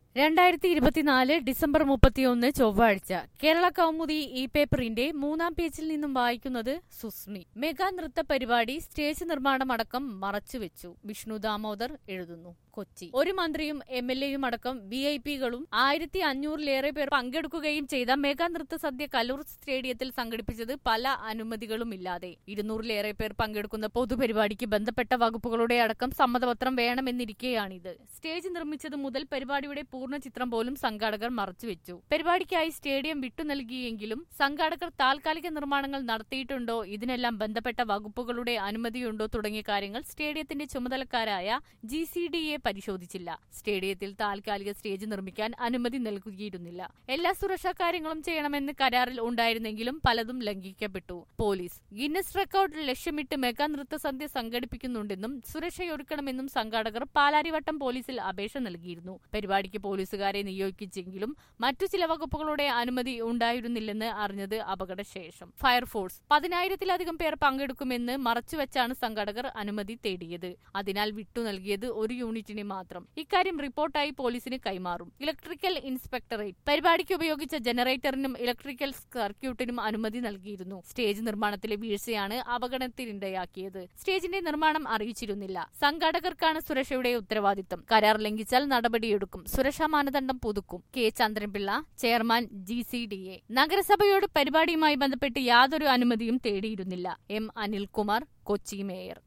രണ്ടായിരത്തി ഇരുപത്തിനാല് ഡിസംബർ മുപ്പത്തിയൊന്ന് ചൊവ്വാഴ്ച കേരള കൗമുദി ഈ പേപ്പറിന്റെ മൂന്നാം പേജിൽ നിന്നും വായിക്കുന്നത് സുസ്മി മെഗാ നൃത്ത പരിപാടി സ്റ്റേജ് നിർമ്മാണമടക്കം മറച്ചുവെച്ചു വിഷ്ണു ദാമോദർ എഴുതുന്നു കൊച്ചി ഒരു മന്ത്രിയും എം എൽ എയും അടക്കം വി ഐ പികളും ആയിരത്തി അഞ്ഞൂറിലേറെ പേർ പങ്കെടുക്കുകയും ചെയ്ത മെഗാ നൃത്ത സദ്യ കലൂർ സ്റ്റേഡിയത്തിൽ സംഘടിപ്പിച്ചത് പല അനുമതികളും ഇല്ലാതെ ഇരുന്നൂറിലേറെ പേർ പങ്കെടുക്കുന്ന പൊതുപരിപാടിക്ക് ബന്ധപ്പെട്ട വകുപ്പുകളുടെ അടക്കം സമ്മതപത്രം വേണമെന്നിരിക്കെയാണിത് സ്റ്റേജ് നിർമ്മിച്ചത് മുതൽ പരിപാടിയുടെ പൂർണ്ണ ചിത്രം പോലും സംഘാടകർ മറച്ചുവെച്ചു പരിപാടിക്കായി സ്റ്റേഡിയം വിട്ടു നൽകിയെങ്കിലും സംഘാടകർ താൽക്കാലിക നിർമ്മാണങ്ങൾ നടത്തിയിട്ടുണ്ടോ ഇതിനെല്ലാം ബന്ധപ്പെട്ട വകുപ്പുകളുടെ അനുമതിയുണ്ടോ തുടങ്ങിയ കാര്യങ്ങൾ സ്റ്റേഡിയത്തിന്റെ ചുമതലക്കാരായ ജി സി ഡി എ പരിശോധിച്ചില്ല സ്റ്റേഡിയത്തിൽ താൽക്കാലിക സ്റ്റേജ് നിർമ്മിക്കാൻ അനുമതി നൽകിയിരുന്നില്ല എല്ലാ സുരക്ഷാ കാര്യങ്ങളും ചെയ്യണമെന്ന് കരാറിൽ ഉണ്ടായിരുന്നെങ്കിലും പലതും ലംഘിക്കപ്പെട്ടു പോലീസ് ഗിന്നസ് റെക്കോർഡ് ലക്ഷ്യമിട്ട് മെഗാ നൃത്തസന്ധ്യ സംഘടിപ്പിക്കുന്നുണ്ടെന്നും സുരക്ഷയൊരുക്കണമെന്നും സംഘാടകർ പാലാരിവട്ടം പോലീസിൽ അപേക്ഷ നൽകിയിരുന്നു പരിപാടിക്ക് പോലീസുകാരെ നിയോഗിച്ചെങ്കിലും മറ്റു ചില വകുപ്പുകളുടെ അനുമതി ഉണ്ടായിരുന്നില്ലെന്ന് അറിഞ്ഞത് അപകടശേഷം ഫയർഫോഴ്സ് പതിനായിരത്തിലധികം പേർ പങ്കെടുക്കുമെന്ന് മറച്ചുവെച്ചാണ് സംഘാടകർ അനുമതി തേടിയത് അതിനാൽ വിട്ടു നൽകിയത് ഒരു യൂണിറ്റിന് മാത്രം ഇക്കാര്യം റിപ്പോർട്ടായി പോലീസിന് കൈമാറും ഇലക്ട്രിക്കൽ ഇൻസ്പെക്ടറേറ്റ് പരിപാടിക്ക് ഉപയോഗിച്ച ജനറേറ്ററിനും ഇലക്ട്രിക്കൽ സർക്യൂട്ടിനും അനുമതി നൽകിയിരുന്നു സ്റ്റേജ് നിർമ്മാണത്തിലെ വീഴ്ചയാണ് അപകടത്തിനിടയാക്കിയത് സ്റ്റേജിന്റെ നിർമ്മാണം അറിയിച്ചിരുന്നില്ല സംഘാടകർക്കാണ് സുരക്ഷയുടെ ഉത്തരവാദിത്തം കരാർ ലംഘിച്ചാൽ നടപടിയെടുക്കും സുരക്ഷാ മാനദണ്ഡം പുതുക്കും K Chandranpillai chairman G C D A നഗരസഭയോട് പരിപാടിയുമായി ബന്ധപ്പെട്ട് യാതൊരു അനുമതിയും തേടിയിരുന്നില്ല എം അനിൽകുമാർ കൊച്ചി മേയർ